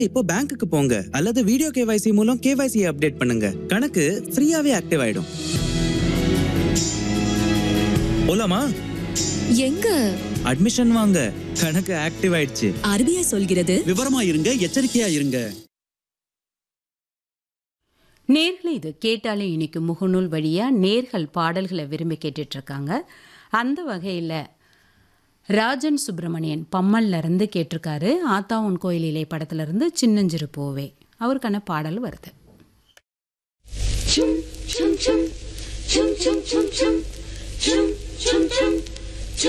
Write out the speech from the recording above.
இப்போ பேங்க்குக்கு போங்க அல்லது வீடியோ கேவைசி மூலம் கேவைசி அப்டேட் பண்ணுங்க கணக்கு ஃப்ரீயாவே ஆக்டிவ் ஆயிடும் போலாமா எங்க அட்மிஷன் வாங்க கணக்கு ஆக்டிவ் ஆயிடுச்சு ஆர்பிஐ சொல்கிறது விவரமா இருங்க எச்சரிக்கையா இருங்க நேர்களை இது கேட்டாலே இன்னைக்கு முகநூல் வழியாக நேர்கள் பாடல்களை விரும்பி கேட்டுட்டு இருக்காங்க அந்த வகையில் ராஜன் சுப்பிரமணியன் பம்மல்ல இருந்து கேட்டிருக்காரு ஆத்தாவுன் கோயிலிலே படத்துல இருந்து சின்னஞ்சிறு பூவே அவருக்கான பாடல் வருது chum chum chum chum chum chum chum chum chum chum